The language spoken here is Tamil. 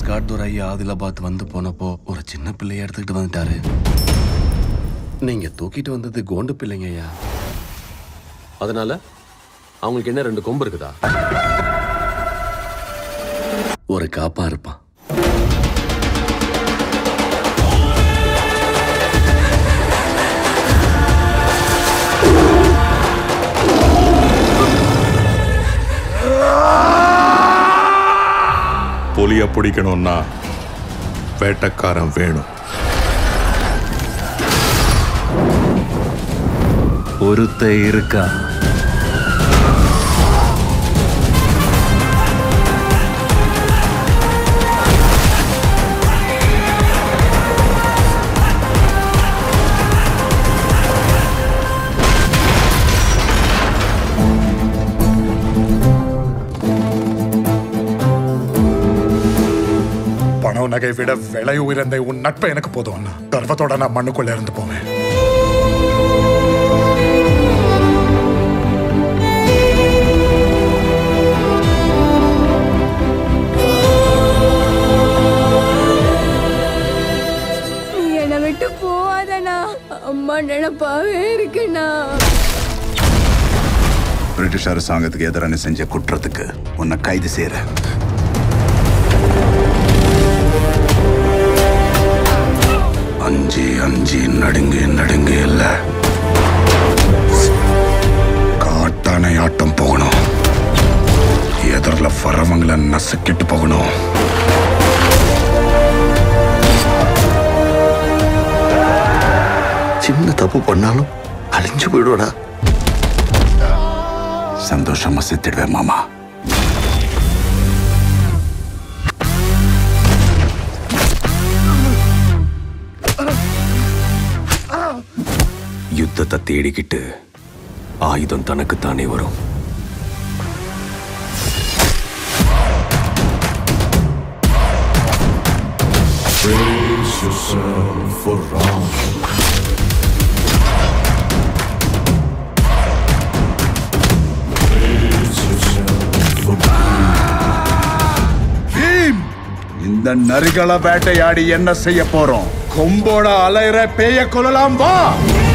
காட்துரை ஆதிலாபாத் வந்து போனப்போ ஒரு சின்ன பிள்ளைய எடுத்துக்கிட்டு வந்துட்டாரு நீங்க தூக்கிட்டு வந்தது கோண்டு பிள்ளைங்க ஐயா அதனால அவங்களுக்கு என்ன ரெண்டு கொம்பு இருக்குதா ஒரு காப்பா இருப்பான் புலிய பிடிக்கணும்னா வேட்டக்காரன் வேணும் ஒருத்த இருக்கா பணம் நகை விட விலை உயர்ந்த உன் நட்பு எனக்கு போதும் அண்ணா கர்வத்தோட நான் மண்ணுக்குள்ள இருந்து போவேன் நீ என்னை விட்டு போவாதண்ணா அம்மா நினைப்பாவே இருக்குண்ணா பிரிட்டிஷ் அரசாங்கத்துக்கு எதிரான செஞ்ச குற்றத்துக்கு உன்னை கைது செய்யற அஞ்சு அஞ்சு நடுங்கு நடுங்கு இல்ல காட்டானை ஆட்டம் போகணும் எதிரில் வரவங்களை நசுக்கிட்டு போகணும் சின்ன தப்பு பண்ணாலும் அழிஞ்சு போயிடுவடா சந்தோஷமா செத்துடுவேன் மாமா யுத்தத்தை தேடிக்கிட்டு ஆயுதம் தனக்குத்தானே வரும் பீம்! இந்த நரிகளை வேட்டையாடி என்ன செய்ய போறோம் கொம்போட அலைற பேய கொள்ளலாம் வா